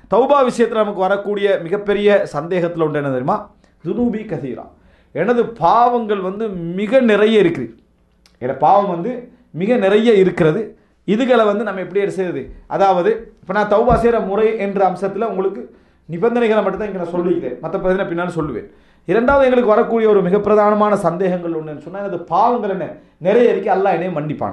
தௌபா விஷயத்தில் நமக்கு வரக்கூடிய மிகப்பெரிய சந்தேகத்தில் உண்டு என்ன தெரியுமா துனூபி கதீரா எனது பாவங்கள் வந்து மிக நிறைய இருக்குது என பாவம் வந்து மிக நிறைய இருக்கிறது இதுகளை வந்து நம்ம எப்படி செய்யுது அதாவது இப்போ நான் தௌபா செய்கிற முறை என்ற அம்சத்தில் உங்களுக்கு நிபந்தனைகளை மட்டும் தான் இங்கே நான் சொல்லிக்கிறேன் மற்ற பதினை பின்னால் சொல்லுவேன் இரண்டாவது எங்களுக்கு வரக்கூடிய ஒரு மிக பிரதானமான சந்தேகங்கள் ஒன்றுன்னு சொன்னால் எனது பாவங்கள் என்ன நிறைய இருக்கு அல்லாஹ் என்னையும் மன்னிப்பானா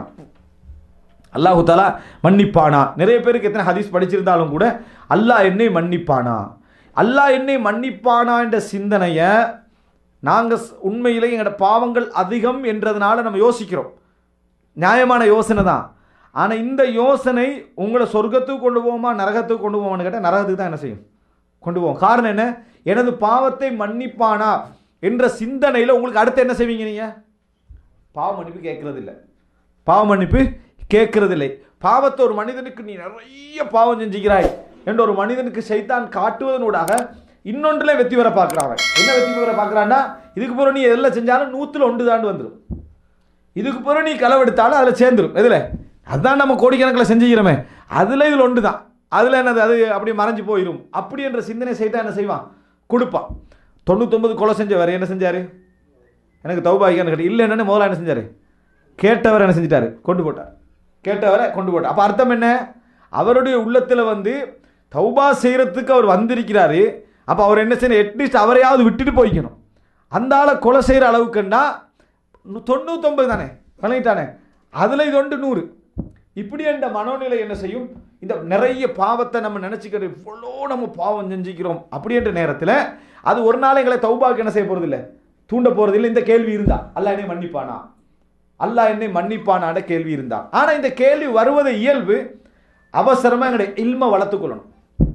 அல்லாஹு தாலா மன்னிப்பானா நிறைய பேருக்கு எத்தனை ஹதீஸ் படிச்சிருந்தாலும் கூட அல்லாஹ் என்னை மன்னிப்பானா அல்லாஹ் என்னை மன்னிப்பானா என்ற சிந்தனையை நாங்கள் உண்மையிலே எங்களோட பாவங்கள் அதிகம் என்றதுனால நம்ம யோசிக்கிறோம் நியாயமான யோசனை தான் ஆனால் இந்த யோசனை உங்களை சொர்க்கத்துக்கு கொண்டு போவோமா நரகத்துக்கு கொண்டு போவோம்னு கேட்டால் நரகத்துக்கு தான் என்ன செய்யும் கொண்டு போவோம் காரணம் என்ன எனது பாவத்தை மன்னிப்பானா என்ற சிந்தனையில் உங்களுக்கு அடுத்து என்ன செய்வீங்க நீங்கள் பாவ மன்னிப்பு கேட்கறது இல்லை பாவ மன்னிப்பு கேட்கறதில்லை பாவத்தை ஒரு மனிதனுக்கு நீ நிறைய பாவம் செஞ்சுக்கிறாய் என்ற ஒரு மனிதனுக்கு சைத்தான் காட்டுவதனூடாக இன்னொன்றுல வெற்றி வர பார்க்குறான் அவன். என்ன வெற்றி வர பார்க்குறான்னா இதுக்கு பிறகு நீ எதில் செஞ்சாலும் நூற்றில் ஒன்று தாண்டு வந்துடும் இதுக்கு பிறகு நீ களவெடுத்தாலும் அதில் சேர்ந்துடும் எதில் அதுதான் நம்ம கோடிக்கணக்கில் செஞ்சுக்கிறோமே அதில் இதில் ஒன்று தான் அதில் என்னது அது அப்படி மறைஞ்சு போயிடும் அப்படி என்ற சிந்தனை சைத்தான் என்ன செய்வான் கொடுப்பான் தொண்ணூத்தொன்பது கொலை செஞ்சவர் என்ன செஞ்சார் எனக்கு தௌபாகியான்னு கேட்டு இல்லை என்னன்னு முதல்ல என்ன செஞ்சார் கேட்டவர் என்ன செஞ்சிட்டாரு கொண்டு போட்டார் கேட்டவரை கொண்டு போட்டார் அப்போ அர்த்தம் என்ன அவருடைய உள்ளத்தில் வந்து தௌபா செய்கிறதுக்கு அவர் வந்திருக்கிறாரு அப்போ அவர் என்ன செய்யணும் அட்லீஸ்ட் அவரையாவது விட்டுட்டு போய்க்கணும் அந்த ஆளை கொலை செய்கிற அளவுக்குன்னா நு- தொண்ணூத்தொன்பது தானே விளங்கிட்டானே அதில் இது ஒன்று நூறு இப்படி என்ற மனோநிலை என்ன செய்யும் இந்த நிறைய பாவத்தை நம்ம நினச்சிக்கிறது இவ்வளோ நம்ம பாவம் செஞ்சுக்கிறோம் அப்படி என்ற நேரத்தில் அது ஒரு நாள் எங்களை தௌபாக்கு என்ன செய்ய போகிறதில்ல தூண்ட போகிறதில்ல இந்த கேள்வி இருந்தா அல்லாஹ் என்னை மன்னிப்பானா அல்லாஹ் என்னை மன்னிப்பானாட கேள்வி இருந்தா ஆனால் இந்த கேள்வி வருவது இயல்பு அவசரமாக எங்களுடைய இல்மை வளர்த்துக்கொள்ளணும்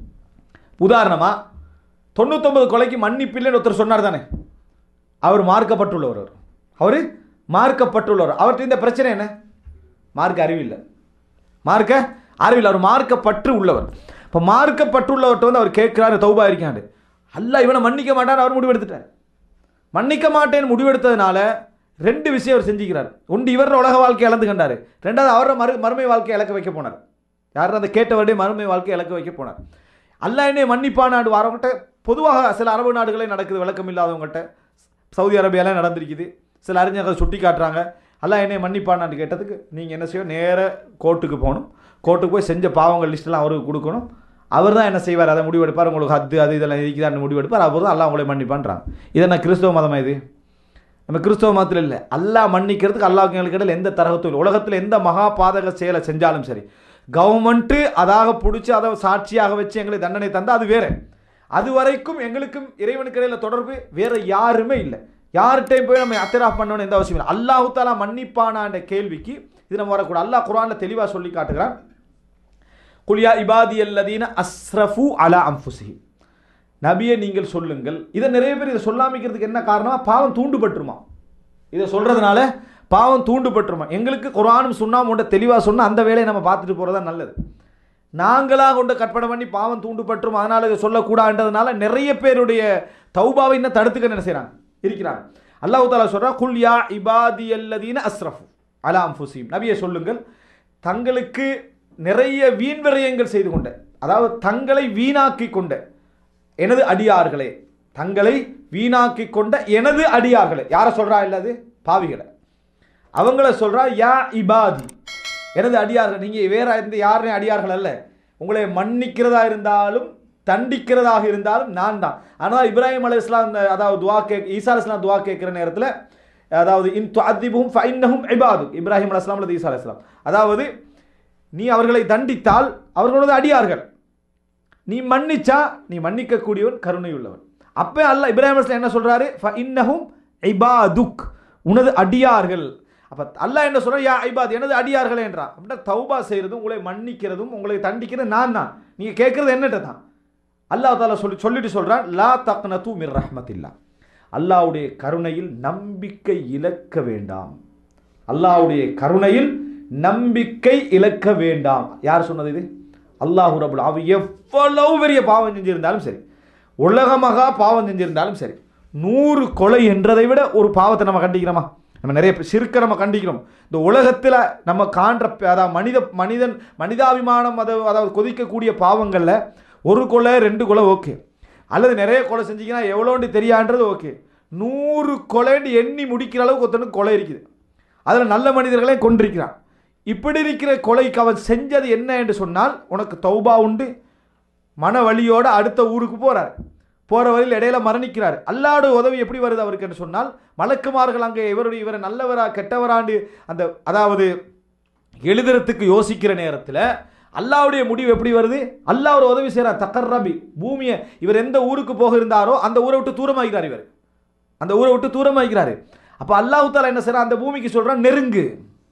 உதாரணமாக தொண்ணூத்தொன்பது கொலைக்கு மன்னிப்பில்லைன்னு ஒருத்தர் சொன்னார் தானே அவர் மார்க்கப்பட்டுள்ளவர் அவர் அவர் மார்க்கப்பட்டுள்ளவர் அவர்கிட்ட இந்த பிரச்சனை என்ன மார்க்க அறிவில்லை மார்க்க அறிவில் அவர் மார்க்கப்பற்று உள்ளவர் இப்போ மார்க்கப்பட்டுள்ளவர்கிட்ட வந்து அவர் கேட்குறாரு தௌபா இருக்காண்டு அல்லாஹ் இவனை மன்னிக்க மாட்டார் அவர் முடிவெடுத்துட்டார் மன்னிக்க மாட்டேன்னு முடிவெடுத்ததுனால ரெண்டு விஷயம் அவர் செஞ்சுக்கிறார் ஒன்று இவரோட உலக வாழ்க்கையை இழந்து கண்டார் ரெண்டாவது அவரோட மறு மறுமை வாழ்க்கையை இழக்க வைக்க போனார் யாரும் அந்த கேட்டவருடைய மறுமை வாழ்க்கையை இழக்க வைக்க போனார் அல்லாஹ் என்னை மன்னிப்பானாடு வரவங்கிட்ட பொதுவாக சில அரபு நாடுகளே நடக்குது விளக்கம் இல்லாதவங்ககிட்ட சவுதி அரேபியாலாம் நடந்திருக்குது சில அறிஞர்கள் சுட்டி காட்டுறாங்க அல்லாஹ் என்னை மன்னிப்பானான்னு கேட்டதுக்கு நீங்கள் என்ன செய்யணும் நேர கோர்ட்டுக்கு போகணும் கோர்ட்டுக்கு போய் செஞ்ச பாவங்கள் லிஸ்ட்டெல்லாம் அவருக்கு கொடுக்கணும் அவர் தான் என்ன செய்வார் அதை முடிவெடுப்பார் உங்களுக்கு ஹத்து அது இதெல்லாம் இருக்குதான்னு முடிவெடுப்பார் அவர் தான் அல்லாஹ் உங்களை மன்னிப்பான்றாங்க இது என்ன கிறிஸ்தவ மதமா இது நம்ம கிறிஸ்தவ மதத்தில் இல்லை அல்லாஹ் மன்னிக்கிறதுக்கு அல்லாஹ் எங்களுக்கு இடையில எந்த தரகத்தும் இல்லை உலகத்தில் எந்த மகா பாதக செயலை செஞ்சாலும் சரி கவர்மெண்ட்டு அதாக பிடிச்சி அதை சாட்சியாக வச்சு எங்களுக்கு தண்டனை தந்தால் அது வேற அது வரைக்கும் எங்களுக்கும் இறைவனுக்கு இடையில தொடர்பு வேற யாருமே இல்லை யார்கிட்டையும் போய் நம்ம அத்தராஃப் பண்ணணும் எந்த அவசியம் இல்லை அல்லாஹு தாலா மன்னிப்பானான்ற கேள்விக்கு இது நம்ம வரக்கூடாது அல்லாஹ் குரானில் தெளிவாக சொல்லி காட்டுகிறான் குலியா இபாதி அல்லதீன அஸ்ரஃபு அலா அம்ஃபுசிஹி நபியை நீங்கள் சொல்லுங்கள் இதை நிறைய பேர் இதை சொல்லாமிக்கிறதுக்கு என்ன காரணமா பாவம் தூண்டுபட்டுருமா இதை சொல்றதுனால பாவம் தூண்டுபட்டுருமா எங்களுக்கு குரானும் சுண்ணாம உண்ட தெளிவாக சொன்னால் அந்த வேலையை நம்ம பார்த்துட்டு போகிறதா நல்லது நாங்களாக கொண்டு கற்பனை பண்ணி பாவம் தூண்டுபட்டுரும் அதனால் இதை சொல்லக்கூடாதுன்றதுனால நிறைய பேருடைய தௌபாவை இன்னும் தடுத்துக்க என்ன செய்கிறாங்க இருக்கிறாங்க அல்லாஹ் தாலா சொல்றா குல் யா இபாதி அல்லதீன அஸ்ரஃபு அலா அம்ஃபுசீம் நபியை சொல்லுங்கள் தங்களுக்கு நிறைய வீண் விரயங்கள் செய்து கொண்ட அதாவது தங்களை வீணாக்கி கொண்ட எனது அடியார்களே தங்களை வீணாக்கி கொண்ட எனது அடியார்களே யாரை சொல்றா இல்லாது பாவிகளை அவங்கள சொல்றா யா இபாதி எனது அடியார்கள் நீங்க வேற எந்த யாருமே அடியார்கள் அல்ல உங்களை மன்னிக்கிறதா இருந்தாலும் தண்டிக்கிறதாக இருந்தாலும் நான் தான் ஆனால் இப்ராஹிம் அலி இஸ்லாம் அதாவது துவா கேக் ஈசா அலி இஸ்லாம் துவா கேட்குற நேரத்தில் அதாவது இன் துஅதிபுஹும் ஃபைன்னஹும் இபாது இப்ராஹிம் அலி இஸ்லாம் அல்லது ஈசா அலி இஸ்லாம் அதாவது நீ அவர்களை தண்டித்தால் அவர்களோட அடியார்கள் நீ மன்னிச்சா நீ மன்னிக்கக்கூடியவன் கருணை உள்ளவன் அப்போ அல்லாஹ் இப்ராஹிம் அலைஹிஸ்ஸலாம் என்ன சொல்றாரு ஃப இன்னஹும் இபாதுக் உனது அடியார்கள் அப்போ அல்லாஹ் என்ன சொல்றான் யா ஐபாத் எனது அடியார்களே என்றான் அப்படின்னா தௌபா செய்கிறதும் உங்களை மன்னிக்கிறதும் உங்களை தண்டிக்கிறது நான் தான் நீங்கள் கேட்குறது என்னட்ட தான் அல்லாஹ் தாலா சொல்லி சொல்லிட்டு சொல்றான் லா தக்னது மிர் ரஹ்மத்தில்லா அல்லாஹ்வுடைய கருணையில் நம்பிக்கை இழக்க வேண்டாம் அல்லாஹ்வுடைய கருணையில் நம்பிக்கை இழக்க வேண்டாம் யார் சொன்னது இது அல்லாஹு ரபுல் அவன் எவ்வளவு பெரிய பாவம் செஞ்சிருந்தாலும் சரி உலகமகா பாவம் செஞ்சிருந்தாலும் சரி நூறு கொலை என்றதை விட ஒரு பாவத்தை நம்ம கண்டிக்கிறோமா நம்ம நிறைய பேர் சிறுக்க நம்ம கண்டிக்கிறோம் இந்த உலகத்தில் நம்ம காண்ற ப- அதாவது மனித மனிதன் மனிதாபிமானம் அதை அதாவது கொதிக்கக்கூடிய பாவங்களில் ஒரு கொலை ரெண்டு கொலை ஓகே அல்லது நிறைய கொலை செஞ்சீங்கன்னா எவ்வளோண்டு தெரியான்றது ஓகே நூறு கொலைன்னு எண்ணி முடிக்கிற அளவுக்கு ஒருத்தனுக்கு கொலை இருக்குது அதில் நல்ல மனிதர்களே கொண்டிருக்கிறான் இப்படி இருக்கிற கொலைக்கு அவன் செஞ்சது என்ன என்று சொன்னால் உனக்கு தௌபா உண்டு மன வலியோட அடுத்த ஊருக்கு போறார் போற வழியில் இடையில மரணிக்கிறார் அல்லாட உதவி எப்படி வருது அவருக்கு என்று சொன்னால் மலக்குமார்கள் அங்கே இவருடைய இவரை நல்லவரா கெட்டவராண்டு அந்த அதாவது எழுதுறதுக்கு யோசிக்கிற நேரத்தில் அல்லாவுடைய முடிவு எப்படி வருது அல்லாஹ் ஒரு உதவி செய்கிறார் தக்கர்ரபி பூமியை இவர் எந்த ஊருக்கு போக இருந்தாரோ அந்த ஊரை விட்டு தூரமாகிறார் இவர் அந்த ஊரை விட்டு தூரமாகிறாரு அப்போ அல்லாஹ் தாலா என்ன செய்யறான் அந்த பூமிக்கு சொல்றான் நெருங்கு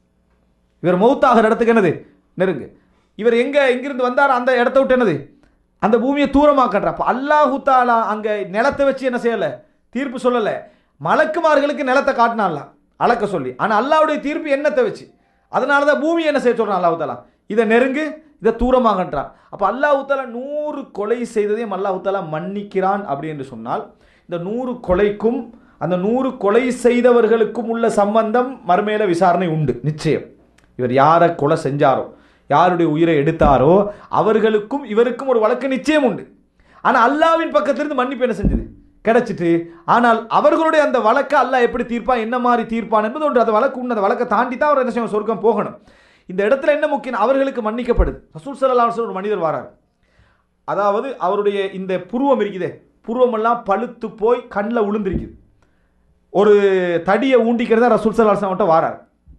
இவர் மௌத்தாகிற இடத்துக்கு என்னது நெருங்கு இவர் எங்க எங்கிருந்து வந்தார் அந்த இடத்த விட்டு என்னது அந்த பூமியை தூரமாக்கன்ற அப்போ அல்லாஹு தாலா அங்கே நிலத்தை வச்சு என்ன செய்யலை தீர்ப்பு சொல்லலை மலக்குமார்களுக்கு நிலத்தை காட்டினாலாம் அளக்க சொல்லி ஆனால் அல்லாவுடைய தீர்ப்பு எண்ணத்தை வச்சு அதனால தான் பூமி என்ன செய்ய சொல்கிறான் அல்லாஹு தாலா இதை நெருங்கு இதை தூரமாகன்றான் அப்போ அல்லாஹு தாலா நூறு கொலை செய்ததையும் அல்லாஹு தாலா மன்னிக்கிறான் அப்படி என்று சொன்னால் இந்த நூறு கொலைக்கும் அந்த நூறு கொலை செய்தவர்களுக்கும் உள்ள சம்பந்தம் மறுமையில விசாரணை உண்டு நிச்சயம் இவர் யாரை கொலை செஞ்சாரோ யாருடைய உயிரை எடுத்தாரோ அவர்களுக்கும் இவருக்கும் ஒரு வழக்கு நிச்சயம் உண்டு ஆனால் அல்லாவின் பக்கத்திலிருந்து மன்னிப்பு என்ன செஞ்சது கிடைச்சிட்டு ஆனால் அவர்களுடைய அந்த வழக்கை அல்லாஹ் எப்படி தீர்ப்பான் என்ன மாதிரி தீர்ப்பான் என்பது ஒன்று அந்த வழக்கு உண்டு அந்த வழக்கை தாண்டி தான் அவர் என்ன செய்யணும் சொர்க்கம் போகணும் இந்த இடத்துல என்ன முக்கியம் அவர்களுக்கு மன்னிக்கப்படுது ரசூல் சல்லா ஒரு மனிதர் வரார் அதாவது அவருடைய இந்த புருவம் இருக்குதே புருவமெல்லாம் பழுத்து போய் கண்ணில் விழுந்திருக்குது ஒரு தடியை ஊண்டிக்கிறதா ரசூல் சல்லாஹ் மட்டும் வாரார்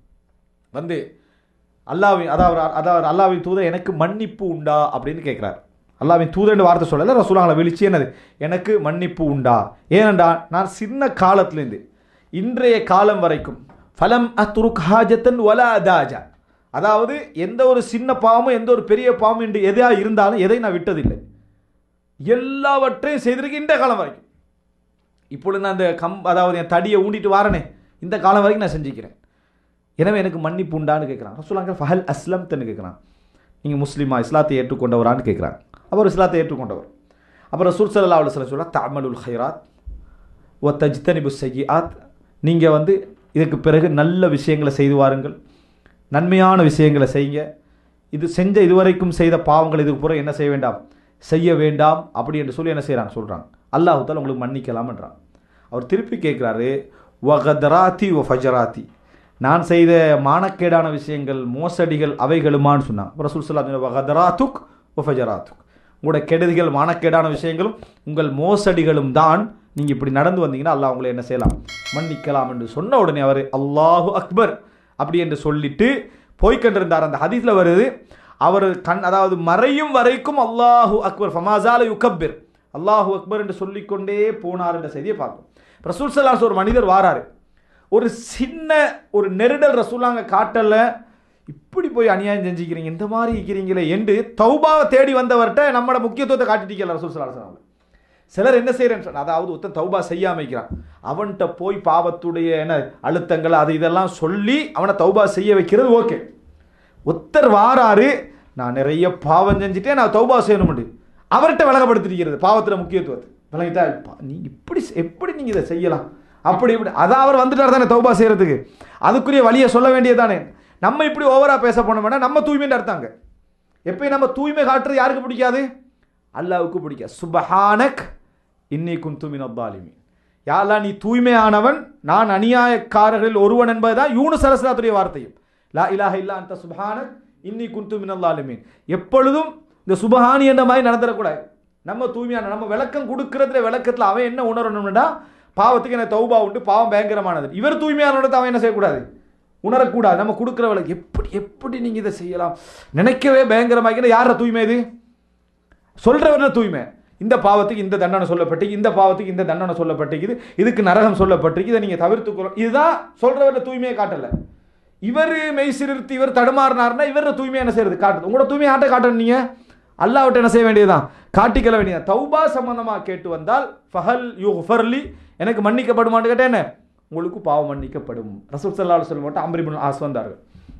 வந்து அல்லாவின் அதாவது அதாவது அல்லாவின் தூதர் எனக்கு மன்னிப்பு உண்டா அப்படின்னு கேட்குறார் அல்லாவின் தூதர்னு வார்த்தை சொல்லலை ரசூலாங்களை விழிச்சு என்னது எனக்கு மன்னிப்பு உண்டா ஏனென்றா நான் சின்ன காலத்துலேருந்து இன்றைய காலம் வரைக்கும் ஃபலம் அத்துருக் ஹாஜத்தன் வல அதாஜா அதாவது எந்த ஒரு சின்ன பாவமும் எந்த ஒரு பெரிய பாவமும் என்று எதாக இருந்தாலும் எதை நான் விட்டதில்லை எல்லாவற்றையும் செய்திருக்கேன் இந்த காலம் வரைக்கும் இப்பொழுது நான் அந்த கம் அதாவது என் தடியை ஊண்டிட்டு வாரனே இந்த காலம் வரைக்கும் நான் செஞ்சுக்கிறேன் எனவே எனக்கு மன்னிப்பு உண்டான்னு கேட்குறான் ரசூலாங்க ஃபஹல் அஸ்லம்தன்னு கேட்குறான் நீங்கள் முஸ்லீமா இஸ்லாத்தை ஏற்றுக்கொண்டவரான்னு கேட்குறாங்க அவர் இஸ்லாத்தை ஏற்றுக்கொண்டவர் அப்புறம் ரசூல் சல்லா அலுவலம் சொல்ல சொல்ல தமலுல் ஹைராத் ஒ தஜ்தனிபு செய்யாத் நீங்கள் வந்து இதுக்கு பிறகு நல்ல விஷயங்களை செய்து வாருங்கள் நன்மையான விஷயங்களை செய்யுங்க இது செஞ்ச இதுவரைக்கும் செய்த பாவங்கள் இதுக்கு பிறகு என்ன செய்ய வேண்டாம் செய்ய வேண்டாம் அப்படி என்று சொல்லி என்ன செய்கிறாங்க சொல்கிறாங்க அல்லாஹால உங்களுக்கு மன்னிக்கலாம்ன்றான் அவர் திருப்பி கேட்குறாரு வகதராத்தி ஒ ஃபஜராத்தி நான் செய்த மானக்கேடான விஷயங்கள் மோசடிகள் அவைகளுமான்னு சொன்னாங்க அப்புறம் சுல்சலா வகதராத்துக் ஒ ஃபஜராத்துக் உங்களோட கெடுதிகள் மானக்கேடான விஷயங்களும் உங்கள் மோசடிகளும் தான் நீங்கள் இப்படி நடந்து வந்தீங்கன்னா அல்லாஹ் உங்களை என்ன செய்யலாம் மன்னிக்கலாம் என்று சொன்ன உடனே அவர் அல்லாஹு அக்பர் அப்படி என்று சொல்லிட்டு போய்கொண்டிருந்தார் அந்த ஹதீஸில் வருது அவர் கண் அதாவது மறையும் வரைக்கும் அல்லாஹு அக்பர் ஃபமாசால யுகப்பிர் அல்லாஹு அக்பர் என்று சொல்லிக்கொண்டே போனார் என்ற செய்தியை பார்க்கும் ரசூல் சல்லாஸ் ஒரு மனிதர் வாராரு ஒரு சின்ன ஒரு நெருடல் ரசூலாங்க காட்டல இப்படி போய் அநியாயம் செஞ்சுக்கிறீங்க இந்த மாதிரி இருக்கிறீங்களே என்று தௌபாவை தேடி வந்தவர்கிட்ட நம்மளோட முக்கியத்துவத்தை காட்டிட்டீங்கல்ல ரசூல் சல்லாஸ் சிலர் என்ன செய்கிறேன்னு சொன்ன அதாவது ஒருத்தன் தௌபா செய்யாம இருக்கிறான் அவன்கிட்ட போய் பாவத்துடைய என்ன அழுத்தங்கள் அது இதெல்லாம் சொல்லி அவனை தௌபா செய்ய வைக்கிறது ஓகே ஒத்தர் வாராரு நான் நிறைய பாவம் செஞ்சுட்டே நான் தௌபா செய்யணும்னு அவர்கிட்ட விலகப்படுத்திருக்கிறது பாவத்தில் முக்கியத்துவத்தை விளங்கிட்டா நீ இப்படி எப்படி நீங்கள் இதை செய்யலாம் அப்படி இப்படி அதான் அவர் வந்துட்டார் தானே தௌபா செய்யறதுக்கு அதுக்குரிய வழியை சொல்ல வேண்டியதானே நம்ம இப்படி ஓவரா பேச போனோம்னா நம்ம தூய்மைன்னு அர்த்தாங்க எப்பயும் நம்ம தூய்மை காட்டுறது யாருக்கு பிடிக்காது அல்லாவுக்கு பிடிக்காது சுபஹானக் இன்னி குந்துமின் அப்பாலிமி யாரெல்லாம் நீ தூய்மையானவன் நான் அநியாயக்காரர்களில் ஒருவன் என்பதுதான் யூனு சரஸ்லாத்துடைய வார்த்தையும் லா இலாஹ இல்லா அந்த சுபஹானக் இன்னி குந்து மினல்லாலுமீன் எப்பொழுதும் இந்த சுபஹானி என்ற மாதிரி நடந்துடக்கூடாது நம்ம தூய்மையான நம்ம விளக்கம் கொடுக்கறதுல விளக்கத்தில் அவன் என்ன உணரணும்னா பாவத்துக்கு என்ன தௌபா உண்டு பாவம் பயங்கரமானது இவர் தூய்மையானோட அவன் என்ன செய்யக்கூடாது உணரக்கூடாது நம்ம கொடுக்குற விளக்கு எப்படி எப்படி நீங்கள் இதை செய்யலாம் நினைக்கவே பயங்கரமாக்கிற யார தூய்மை இது சொல்கிறவர்ல தூய்மை இந்த பாவத்துக்கு இந்த தண்டனை சொல்லப்பட்டு இந்த பாவத்துக்கு இந்த தண்டனை சொல்லப்பட்டிருக்குது இதுக்கு நரகம் சொல்லப்பட்டிருக்கு இதை நீங்கள் தவிர்த்துக்கொள்ள இதுதான் சொல்கிறவர்ல தூய்மையை காட்டலை இவர் மெய் சிறுத்து இவர் தடுமாறினார்னா இவர தூய்மை என்ன செய்யறது காட்டுது உங்களோட தூய்மை ஆட்ட காட்டணும் நீங்கள் அல்லாவிட்ட என்ன செய்ய வேண்டியதுதான் காட்டிக்கல வேண்டியது தௌபா சம்பந்தமாக கேட்டு வந்தால் ஃபஹல் யூ ஃபர்லி எனக்கு மன்னிக்கப்படுமான்னு கேட்டேன் என்ன உங்களுக்கு பாவம் மன்னிக்கப்படும் ரசூல் சல்லாஹ் சொல்ல மாட்டோம் அம்ரிபுல் ஆஸ் வந்தார்கள்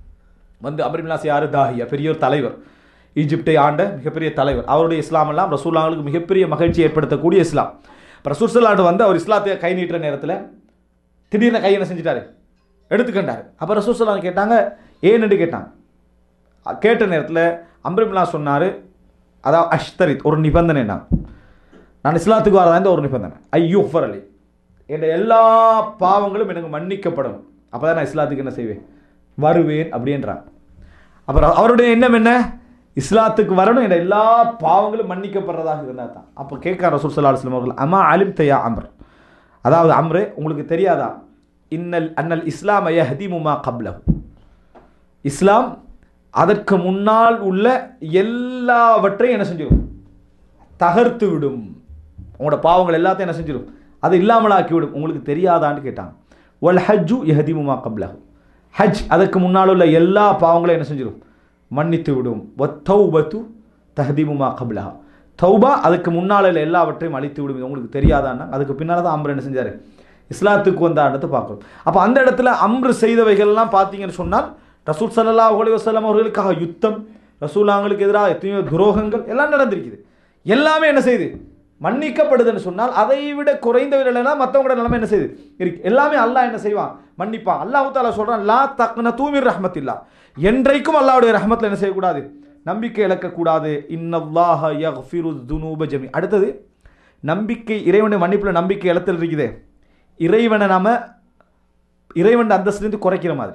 வந்து அம்ரிபுல் ஆஸ் யாரு தாஹியா பெரிய ஒரு தலைவர் ஈஜிப்டை ஆண்ட மிகப்பெரிய தலைவர் அவருடைய இஸ்லாம் எல்லாம் ரசூல்லாங்களுக்கு மிகப்பெரிய மகிழ்ச்சி ஏற்படுத்தக்கூடிய இஸ்லாம் இப்போ ரசூல் சல்லாட்டு வந்து அவர் இஸ்லாத்தை கை நீட்டுற நேரத்தில் திடீர்னு கை என்ன செஞ்சிட்டாரு எடுத்துக்கண்டார் அப்போ ரசூல் சல்லாம் கேட்டாங்க ஏன்னு கேட்டாங்க கேட்ட நேரத்தில் அம்ரிபுல்லா சொன்னார் அதாவது அஷ்தரித் ஒரு நிபந்தனை நான் நான் இஸ்லாத்துக்கு வரதா இந்த ஒரு நிபந்தனை ஐயோ அலி என் எல்லா பாவங்களும் எனக்கு மன்னிக்கப்படணும் அப்போ தான் நான் இஸ்லாத்துக்கு என்ன செய்வேன் வருவேன் அப்படின்றான் அப்புறம் அவருடைய எண்ணம் என்ன இஸ்லாத்துக்கு வரணும் என்ற எல்லா பாவங்களும் மன்னிக்கப்படுறதாக இருந்தால் தான் அப்போ கேட்க ரசூல் சல்லா அலுவலம் அவர்கள் அம்மா அலிம் தையா அம்ர் அதாவது அம்ரு உங்களுக்கு தெரியாதா இன்னல் அன்னல் இஸ்லாம யஹ்திமுமா கப்லஹு இஸ்லாம் அதற்கு முன்னால் உள்ள எல்லாவற்றையும் என்ன செஞ்சிடும் தகர்த்து விடும் உங்களோட பாவங்கள் எல்லாத்தையும் என்ன செஞ்சிடும் அது இல்லாமலாக்கி விடும் உங்களுக்கு தெரியாதான்னு கேட்டாங்க ஒல் ஹஜ்ஜு யஹதிமுமா கப்லஹு ஹஜ் அதற்கு முன்னால் உள்ள எல்லா பாவங்களையும் என்ன செஞ்சிடும் மன்னித்து விடும் ஒத்தௌபத்து தஹதிமுமா கப்லஹா தௌபா அதுக்கு முன்னால் உள்ள எல்லாவற்றையும் அழித்து விடும் இது உங்களுக்கு தெரியாதான்னா அதுக்கு பின்னால் தான் அம்ரு என்ன செஞ்சார் இஸ்லாத்துக்கு வந்த இடத்தை பார்க்கணும் அப்போ அந்த இடத்துல அம்ரு செய்தவைகள்லாம் பார்த்தீங்கன்னு சொன்னால் ரசூல் சல்லா அலி வசலம் அவர்களுக்காக யுத்தம் ரசூலாங்களுக்கு எதிராக எத்தனையோ துரோகங்கள் எல்லாம் நடந்திருக்குது எல்லாமே என்ன செய்யுது மன்னிக்கப்படுதுன்னு சொன்னால் அதை விட குறைந்தவர்களெல்லாம் மற்றவங்களோட நிலைமை என்ன செய்யுது இருக்கு எல்லாமே அல்லாஹ் என்ன செய்வான் மன்னிப்பான் அல்லாஹு தாலா சொல்கிறான் லா தக்ன தூமிர் ரஹமத்தில்லா என்றைக்கும் அல்லாவுடைய ரஹமத்தில் என்ன செய்யக்கூடாது நம்பிக்கை இழக்கக்கூடாது இன்னல்லாஹ யஃபிரு துனூப ஜமி அடுத்தது நம்பிக்கை இறைவனுடைய மன்னிப்பில் நம்பிக்கை இழத்தல் இருக்குதே இறைவனை நாம இறைவன் அந்தஸ்துலேருந்து குறைக்கிற மாதிரி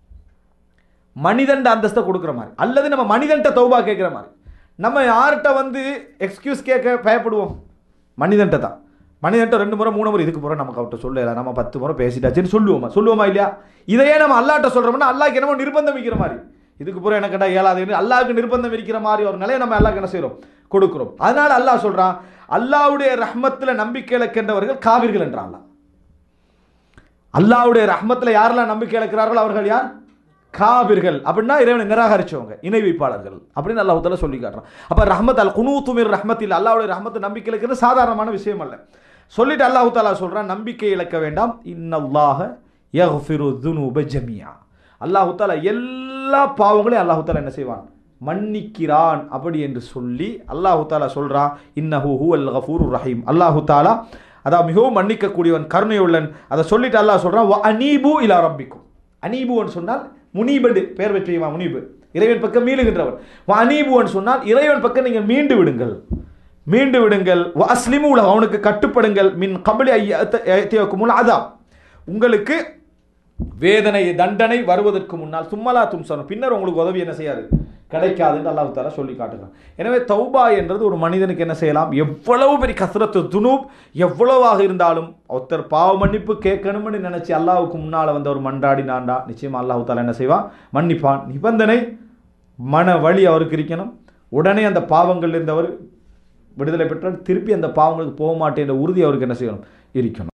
மனிதன்ட அந்தஸ்தை கொடுக்குற மாதிரி அல்லது நம்ம மனிதன்ட்ட தௌபா கேட்குற மாதிரி நம்ம யார்கிட்ட வந்து எக்ஸ்கியூஸ் கேட்க பயப்படுவோம் மனிதன்ட்ட தான் மனிதன்ட்ட ரெண்டு முறை மூணு முறை இதுக்கு முறை நமக்கு அவர்கிட்ட சொல்லல நம்ம பத்து முறை பேசிட்டாச்சுன்னு சொல்லுவோமா சொல்லுவோமா இல்லையா இதையே நம்ம அல்லாட்ட சொல்கிறோம்னா அல்லாஹ்க்கு என்னமோ நிர்பந்தம் வைக்கிற மாதிரி இதுக்கு புறம் எனக்கு கேட்டால் ஏழாவது அல்லாஹ்க்கு நிர்பந்தம் இருக்கிற மாதிரி ஒரு நிலையை நம்ம அல்லாஹ்க்கு என்ன செய்கிறோம் கொடுக்குறோம் அதனால அல்லாஹ் சொல்கிறான் அல்லாஹ்வுடைய ரஹ்மத்தில் நம்பிக்கை இழக்கின்றவர்கள் காவிர்கள் என்றான் அல்லாஹ் அல்லாஹ்வுடைய ரஹ்மத்தில் யாரெல்லாம் நம்பிக்கை இழக்கிறார்கள் அவர்கள் யார் காபிர்கள் அப்படின்னா இறைவனை நிராகரிச்சவங்க இணை வைப்பாளர்கள் அப்படின்னு அல்லாஹ் தஆலா சொல்லி காட்டுறான் அப்போ ரஹ்மத் அல் குனூத்துமிர் ரஹ்மத்தில் அல்லாஹ்வுடைய ரஹ்மத்தை நம்பிக்கை இழக்கிறது சாதாரணமான விஷயம் அல்ல சொல்லிட்டு அல்லாஹ் தாலா சொல்றான் நம்பிக்கை இழக்க வேண்டாம் இன்னல்லாஹ யஃபிரு துனூப ஜமியா அல்லாஹ் தாலா எல்லா பாவங்களையும் அல்லாஹ் தாலா என்ன செய்வான் மன்னிக்கிறான் அப்படி என்று சொல்லி அல்லாஹு தாலா சொல்றான் இன்னஹு ஹுவல் கஃபூர் ரஹீம் அல்லாஹு தாலா அதான் மிகவும் மன்னிக்கக்கூடியவன் கருணையுள்ளன் அதை சொல்லிட்டு அல்லாஹ் சொல்றான் "வ அனீபு இலா ரப்பிக்கும் அனீபுன்னு சொன்னால் முனீபண்டு பெயர் பெற்றியமா முனீபு இறைவன் பக்கம் மீளுகின்றவன் "வ அனீபுன்னு சொன்னால் இறைவன் பக்கம் நீங்கள் மீண்டு விடுங்கள் மீண்டு விடுங்கள் "வ அஸ்லிமு லஹு", அவனுக்கு கட்டுப்படுங்கள் மின் கபலி ஐயத்தியக்குமுல் அதாப் உங்களுக்கு வேதனை தண்டனை வருவதற்கு முன்னால் சும்மலா தும்சனம் பின்னர் உங்களுக்கு உதவி என்ன செய்யாது கிடைக்காதுன்னு அல்லாஹ் தாலா சொல்லி காட்டுறான் எனவே தௌபா என்றது ஒரு மனிதனுக்கு என்ன செய்யலாம் எவ்வளவு பெரிய கசரத்து துனூப் எவ்வளவாக இருந்தாலும் ஒருத்தர் பாவ மன்னிப்பு கேட்கணும்னு நினைச்சு அல்லாஹ்வுக்கு முன்னால் வந்து ஒரு மன்றாடினாண்டா நிச்சயமா அல்லாஹ் தாலா என்ன செய்வான் மன்னிப்பான் நிபந்தனை மன வழி அவருக்கு இருக்கணும் உடனே அந்த பாவங்கள் இருந்தவர் விடுதலை பெற்றால் திருப்பி அந்த பாவங்களுக்கு போக மாட்டேன் என்ற உறுதி அவருக்கு என்ன செய்யணும் இருக்கணும்